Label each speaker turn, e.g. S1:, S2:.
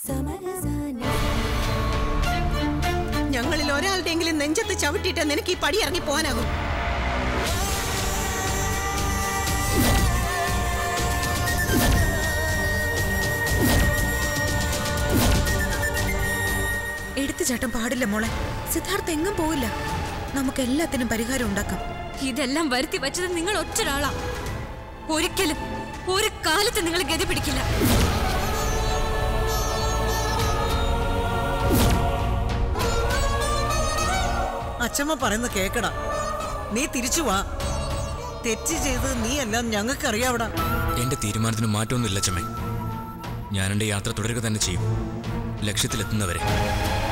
S1: ഞങ്ങളിൽ ഒരാളുടെയെങ്കിലും നെഞ്ചത്ത് ചവിട്ടിയിട്ട് നിനക്ക് ഈ പടി ഇറങ്ങി പോകാനാകും
S2: എടുത്തുചാട്ടം പാടില്ല മോളെ സിദ്ധാർത്ഥ എങ്ങും പോവില്ല നമുക്ക് എല്ലാത്തിനും പരിഹാരം ഉണ്ടാക്കാം
S3: ഇതെല്ലാം വരുത്തി വെച്ചത് നിങ്ങൾ ഒറ്റൊരാളാ ഒരിക്കലും ഒരു കാലത്ത് നിങ്ങൾ ഗതി പിടിക്കില്ല
S4: അച്ഛമ്മ പറയുന്ന കേക്കടാ നീ തിരിച്ചു വാ തെറ്റ് ചെയ്ത് നീ എല്ലാം ഞങ്ങൾക്കറിയാവടാ
S5: എന്റെ തീരുമാനത്തിന് മാറ്റമൊന്നുമില്ല ചമ്മേ ഞാൻ എന്റെ യാത്ര തുടരുക തന്നെ ചെയ്യും ലക്ഷ്യത്തിലെത്തുന്നവരെ